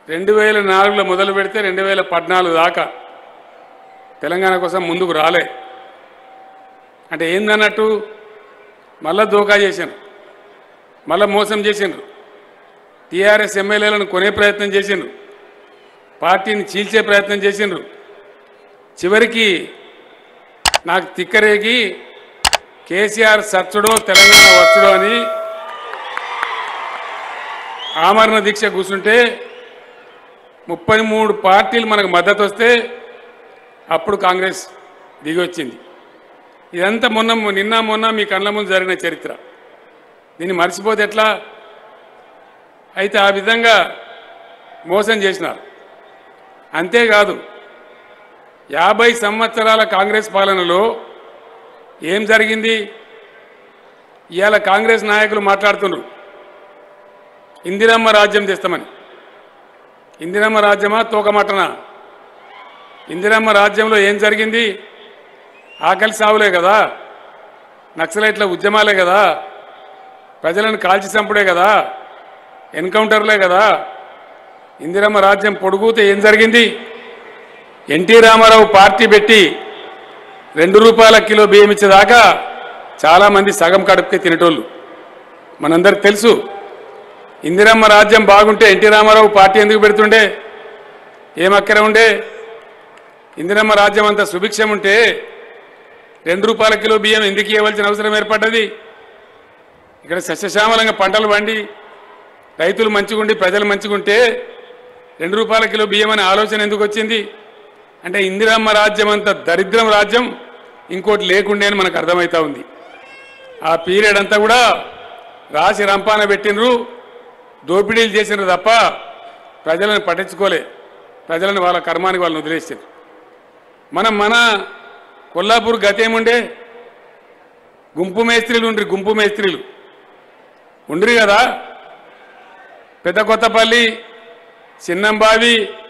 రెండు వేల నాలుగులో మొదలు పెడితే రెండు వేల పద్నాలుగు దాకా తెలంగాణ కోసం ముందుకు రాలే అంటే ఏందన్నట్టు మళ్ళా దోకా చేశాను మళ్ళా మోసం చేసిండ్రు టీఆర్ఎస్ ఎమ్మెల్యేలను కొనే ప్రయత్నం చేసిండ్రు పార్టీని చీల్చే ప్రయత్నం చేసిండ్రు చివరికి నాకు తిక్కరేగి కేసీఆర్ సచ్చుడో తెలంగాణ వచ్చుడో అని ఆమరణ దీక్ష కూర్చుంటే ముప్పై మూడు పార్టీలు మనకు మద్దతు వస్తే అప్పుడు కాంగ్రెస్ దిగొచ్చింది ఇదంతా మొన్న నిన్న మొన్న మీ కళ్ళ ముందు జరిగిన చరిత్ర దీన్ని మర్చిపోతే ఎట్లా అయితే ఆ విధంగా మోసం చేసినారు అంతేకాదు యాభై సంవత్సరాల కాంగ్రెస్ పాలనలో ఏం జరిగింది ఇవాళ కాంగ్రెస్ నాయకులు మాట్లాడుతున్నారు ఇందిరమ్మ రాజ్యం తెస్తామని ఇందిరమ్మ రాజ్యమా తోకమటనా ఇందిరమ్మ రాజ్యంలో ఏం జరిగింది ఆకలి సావులే కదా నక్సలైట్ల ఉద్యమాలే కదా ప్రజలను కాల్చి చంపుడే కదా ఎన్కౌంటర్లే కదా ఇందిరమ్మ రాజ్యం పొడుగుతే ఏం జరిగింది ఎన్టీ రామారావు పార్టీ పెట్టి రెండు రూపాయల కిలో బియ్యం ఇచ్చేదాకా చాలామంది సగం కడుపుకే తినేటోళ్ళు మనందరికి తెలుసు ఇందిరమ్మ రాజ్యం బాగుంటే ఎన్టీ రామారావు పార్టీ ఎందుకు పెడుతుండే ఏం అక్కర ఉండే ఇందిరమ్మ రాజ్యం అంత సుభిక్షం ఉంటే రెండు రూపాయల కిలో బియ్యం ఎందుకు ఇవ్వాల్సిన అవసరం ఏర్పడ్డది ఇక్కడ సస్యశ్యామలంగా పంటలు పండి రైతులు మంచిగుండి ప్రజలు మంచిగుంటే రెండు రూపాయల కిలో బియ్యం అనే ఆలోచన ఎందుకు వచ్చింది అంటే ఇందిరమ్మ రాజ్యం అంత దరిద్రం రాజ్యం ఇంకోటి లేకుండే అని మనకు అర్థమవుతా ఉంది ఆ పీరియడ్ అంతా కూడా రాసి రంపాన పెట్టినరు దోపిడీలు చేసినారు తప్ప ప్రజలను పట్టించుకోలే ప్రజలను వాళ్ళ కర్మానికి వాళ్ళని వదిలేసారు మనం మన కొల్లాపూర్ గతేముండే గుంపు మేస్త్రీలు ఉండ్రి గుంపు మేస్త్రీలు ఉండ్రి కదా పెద్ద కొత్తపల్లి చిన్నంబావి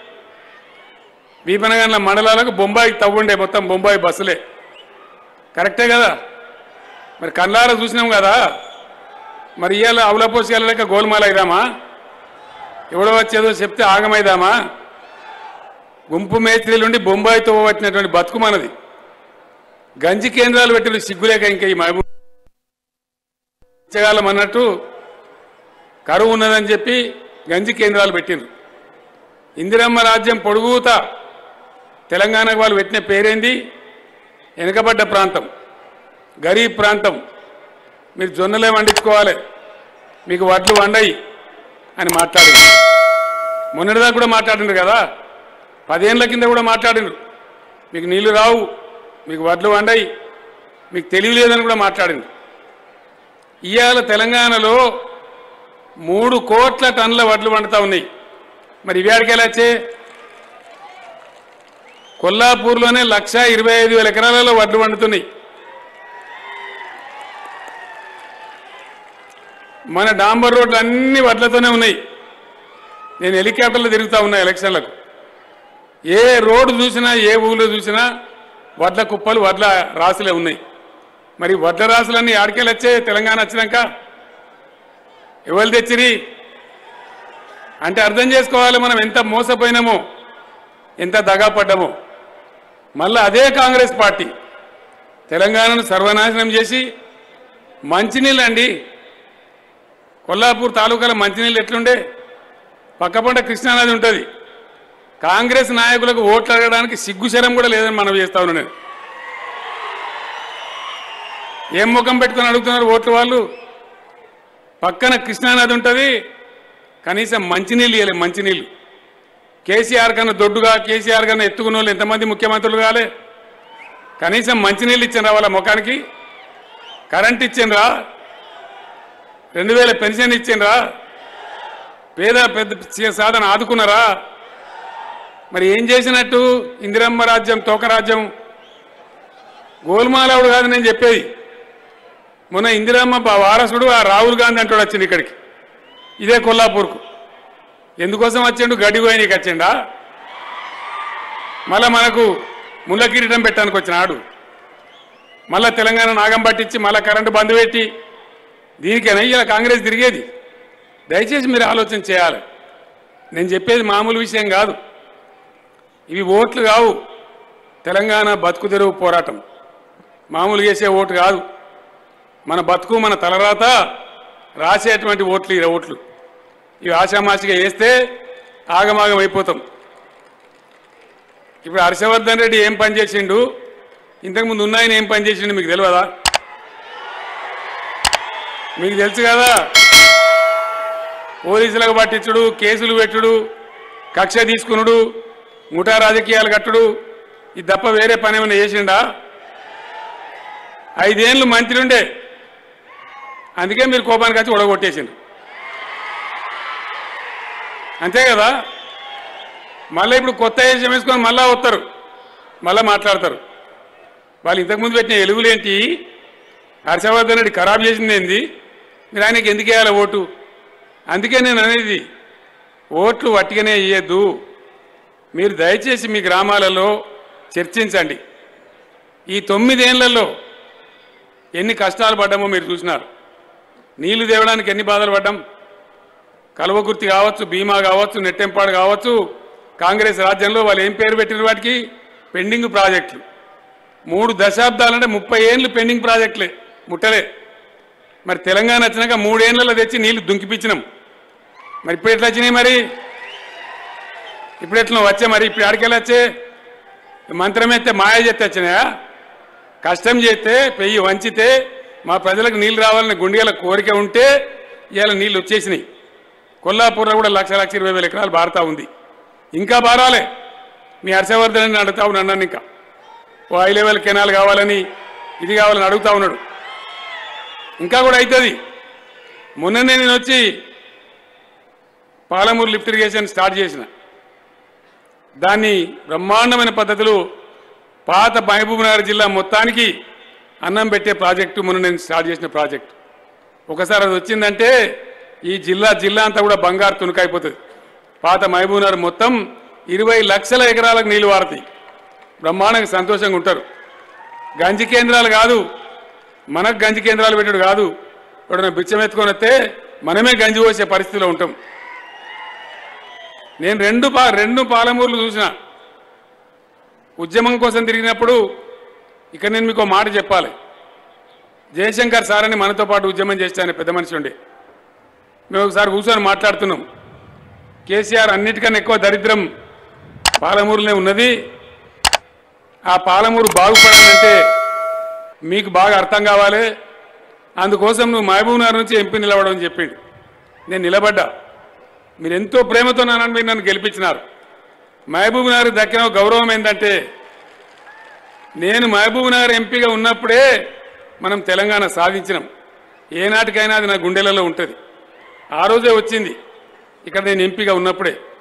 వీపనగండ్ల మండలాలకు బొంబాయికి తవ్వుండే మొత్తం బొంబాయి బస్సులే కరెక్టే కదా మరి కళ్ళారా చూసినాం కదా మరి ఇవాళ అవులపోసి వెళ్ళలేక గోల్మాల అయిదామా ఎవడో వచ్చేదో చెప్తే ఆగమైదామా గుంపు మేస్త్రీలుండి బొంబాయితో వచ్చినటువంటి బతుకు మనది గంజి కేంద్రాలు పెట్టిన సిగ్గులేక ఇంకా ఈ మహబూబ్ ఇచ్చగాలం అన్నట్టు కరువు ఉన్నదని చెప్పి గంజి కేంద్రాలు పెట్టిండ్రు ఇందిరమ్మ రాజ్యం పొడుగుతా తెలంగాణకు వాళ్ళు పెట్టిన పేరేంది వెనుకబడ్డ ప్రాంతం గరీబ్ ప్రాంతం మీరు జొన్నలే వండించుకోవాలి మీకు వడ్లు వండయి అని మాట్లాడింది మొన్నటిదాకా కూడా మాట్లాడిండ్రు కదా పదేళ్ల కింద కూడా మాట్లాడిండ్రు మీకు నీళ్లు రావు మీకు వడ్లు వండయి మీకు తెలివి లేదని కూడా మాట్లాడింది ఇవాళ తెలంగాణలో మూడు కోట్ల టన్నుల వడ్లు వండుతా ఉన్నాయి మరి ఇవాడికి ఎలా వచ్చే కొల్లాపూర్లోనే లక్ష ఇరవై ఐదు వేల ఎకరాలలో వడ్లు వండుతున్నాయి మన డాంబర్ రోడ్లు అన్ని వడ్లతోనే ఉన్నాయి నేను హెలికాప్టర్లో తిరుగుతా ఉన్నా ఎలక్షన్లకు ఏ రోడ్డు చూసినా ఏ ఊళ్ళో చూసినా వడ్ల కుప్పలు వడ్ల రాసులే ఉన్నాయి మరి వడ్ల రాసులన్నీ ఆడికెళ్ళి వచ్చే తెలంగాణ వచ్చినాక ఎవరు తెచ్చిరి అంటే అర్థం చేసుకోవాలి మనం ఎంత మోసపోయినామో ఎంత దగాపడ్డామో మళ్ళీ అదే కాంగ్రెస్ పార్టీ తెలంగాణను సర్వనాశనం చేసి మంచినీళ్ళు అండి కొల్లాపూర్ తాలూకాలో మంచినీళ్ళు ఎట్లుండే పక్కపంట కృష్ణానది ఉంటుంది కాంగ్రెస్ నాయకులకు ఓట్లు అడగడానికి సిగ్గుశరం కూడా లేదని మనం చేస్తా ఉన్నాను నేను ఏం ముఖం పెట్టుకొని అడుగుతున్నారు ఓట్లు వాళ్ళు పక్కన కృష్ణానది ఉంటుంది కనీసం మంచినీళ్ళు ఇవ్వలే మంచినీళ్ళు కేసీఆర్ కన్నా దొడ్డుగా కేసీఆర్ కన్నా ఎత్తుకున్న వాళ్ళు ఎంతమంది ముఖ్యమంత్రులు కాలే కనీసం మంచినీళ్ళు ఇచ్చిండ్రా వాళ్ళ ముఖానికి కరెంట్ ఇచ్చిండ్రా రెండు వేల పెన్షన్ ఇచ్చిండ్రా పేద పెద్ద సాధన ఆదుకున్నారా మరి ఏం చేసినట్టు ఇందిరమ్మ రాజ్యం తోక రాజ్యం గోల్మాలవుడు కాదు నేను చెప్పేది మొన్న ఇందిరమ్మ బా- వారసుడు ఆ రాహుల్ గాంధీ అంటాడు వచ్చింది ఇక్కడికి ఇదే కొల్లాపూర్కు ఎందుకోసం వచ్చిండు గడ్డి గోయనీకి వచ్చిండా మళ్ళా మనకు ముళ్ళ కిరీటం పెట్టడానికి వచ్చిన ఆడు మళ్ళా తెలంగాణ నాగం పట్టించి మళ్ళా కరెంటు బంద్ పెట్టి దీనికైనా ఇలా కాంగ్రెస్ తిరిగేది దయచేసి మీరు ఆలోచన చేయాలి నేను చెప్పేది మామూలు విషయం కాదు ఇవి ఓట్లు కావు తెలంగాణ బతుకు తెరువు పోరాటం మామూలు చేసే ఓటు కాదు మన బతుకు మన తలరాత రాసేటువంటి ఓట్లు ఈ ఓట్లు ఇవి ఆషామాషిగా వేస్తే ఆగమాగం అయిపోతాం ఇప్పుడు హర్షవర్ధన్ రెడ్డి ఏం పని చేసిండు ఇంతకుముందు ఉన్నాయని ఏం పని చేసిండు మీకు తెలియదా మీకు తెలుసు కదా పోలీసులకు పట్టించుడు కేసులు పెట్టుడు కక్ష తీసుకునుడు ముఠా రాజకీయాలు కట్టుడు ఇది తప్ప వేరే పని ఏమైనా చేసిండా ఐదేళ్ళు మంత్రి ఉండే అందుకే మీరు కోపానికి వచ్చి ఉడగొట్టేసిండు అంతే కదా మళ్ళీ ఇప్పుడు కొత్త ఏజం వేసుకొని మళ్ళా వస్తారు మళ్ళా మాట్లాడతారు వాళ్ళు ఇంతకుముందు పెట్టిన ఎలుగులేంటి హర్షవర్ధన్ రెడ్డి ఖరాబ్ చేసింది ఏంది మీరు ఆయనకి ఎందుకు వేయాలి ఓటు అందుకే నేను అనేది ఓట్లు వట్టిగానే ఇయ్యద్దు మీరు దయచేసి మీ గ్రామాలలో చర్చించండి ఈ తొమ్మిదేళ్లలో ఎన్ని కష్టాలు పడ్డామో మీరు చూసినారు నీళ్లు తేవడానికి ఎన్ని బాధలు పడ్డాం కల్వకుర్తి కావచ్చు భీమా కావచ్చు నెట్టెంపాడు కావచ్చు కాంగ్రెస్ రాజ్యంలో వాళ్ళు ఏం పేరు పెట్టిన వాటికి పెండింగ్ ప్రాజెక్టులు మూడు దశాబ్దాలంటే ముప్పై ఏళ్ళు పెండింగ్ ప్రాజెక్టులే ముట్టలే మరి తెలంగాణ వచ్చినాక మూడేళ్లలో తెచ్చి నీళ్లు దుంకిపించినాం మరి ఇప్పుడు ఎట్లా వచ్చినాయి మరి ఇప్పుడు ఎట్లా వచ్చే మరి ఇప్పుడు ఆడికెళ్ళి వచ్చే మంత్రం ఎత్తే మాయ చేస్తే వచ్చినాయా కష్టం చేస్తే పెయ్యి వంచితే మా ప్రజలకు నీళ్లు రావాలని గుండెల కోరిక ఉంటే ఇవాళ నీళ్లు వచ్చేసినాయి కొల్లాపూర్లో కూడా లక్ష లక్ష ఇరవై వేల ఎకరాలు బారుతా ఉంది ఇంకా బారాలే మీ హర్షవర్ధన్ అడుగుతా ఉన్నాను నన్ను ఇంకా ఓ హై లెవెల్ కెనాల్ కావాలని ఇది కావాలని అడుగుతా ఉన్నాడు ఇంకా కూడా అవుతుంది మొన్ననే నేను వచ్చి పాలమూరు లిఫ్ట్ ఇరిగేషన్ స్టార్ట్ చేసిన దాన్ని బ్రహ్మాండమైన పద్ధతిలో పాత మహబూబ్నగర్ జిల్లా మొత్తానికి అన్నం పెట్టే ప్రాజెక్టు మొన్న నేను స్టార్ట్ చేసిన ప్రాజెక్టు ఒకసారి అది వచ్చిందంటే ఈ జిల్లా జిల్లా అంతా కూడా బంగారు తునుకైపోతుంది పాత మహబూబ్నగర్ మొత్తం ఇరవై లక్షల ఎకరాలకు నీళ్లు వారతాయి బ్రహ్మాండంగా సంతోషంగా ఉంటారు గంజి కేంద్రాలు కాదు మనకు గంజి కేంద్రాలు పెట్టుడు కాదు ఇప్పుడు బిచ్చం ఎత్తుకొని వస్తే మనమే గంజి పోసే పరిస్థితిలో ఉంటాం నేను రెండు పా రెండు పాలమూర్లు చూసిన ఉద్యమం కోసం తిరిగినప్పుడు ఇక్కడ నేను మీకు ఒక మాట చెప్పాలి జయశంకర్ సార్ అని మనతో పాటు ఉద్యమం చేస్తే ఆయన పెద్ద మనిషి ఉండే మేము ఒకసారి కూర్చొని మాట్లాడుతున్నాం కేసీఆర్ అన్నిటికన్నా ఎక్కువ దరిద్రం పాలమూరులోనే ఉన్నది ఆ పాలమూరు బాగుపడాలంటే మీకు బాగా అర్థం కావాలి అందుకోసం నువ్వు మహబూబ్ నగర్ నుంచి ఎంపీ నిలబడడం అని చెప్పిండు నేను నిలబడ్డా మీరు ఎంతో ప్రేమతో నన్ను మీరు నన్ను గెలిపించినారు మహబూబ్ నగర్ దక్కిన ఒక గౌరవం ఏంటంటే నేను మహబూబ్ నగర్ ఎంపీగా ఉన్నప్పుడే మనం తెలంగాణ సాధించినాం ఏనాటికైనా అది నా గుండెలలో ఉంటుంది ఆ రోజే వచ్చింది ఇక్కడ నేను ఎంపీగా ఉన్నప్పుడే